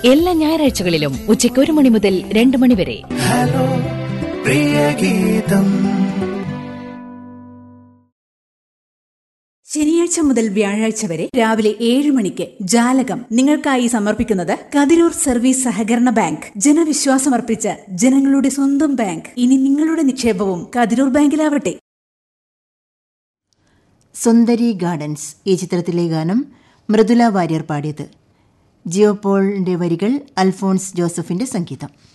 എല്ലാ ഞായറാഴ്ചകളിലും ഉച്ചയ്ക്ക് ഒരു മണി മുതൽ രണ്ട് മണി വരെ ഹലോ പ്രിയ ഗീതം ശനിയാഴ്ച മുതൽ വ്യാഴാഴ്ച വരെ രാവിലെ ഏഴ് മണിക്ക് ജാലകം നിങ്ങൾക്കായി സമർപ്പിക്കുന്നത് കതിരൂർ സർവീസ് സഹകരണ ബാങ്ക് ജനവിശ്വാസമർപ്പിച്ച ജനങ്ങളുടെ സ്വന്തം ബാങ്ക് ഇനി നിങ്ങളുടെ നിക്ഷേപവും കതിരൂർ ബാങ്കിലാവട്ടെ സുന്ദരി ഗാർഡൻസ് ഈ ചിത്രത്തിലെ ഗാനം മൃദുല വാര്യർ പാടിയത് ജിയോപോളിന്റെ വരികൾ അൽഫോൺസ് ജോസഫിന്റെ സംഗീതം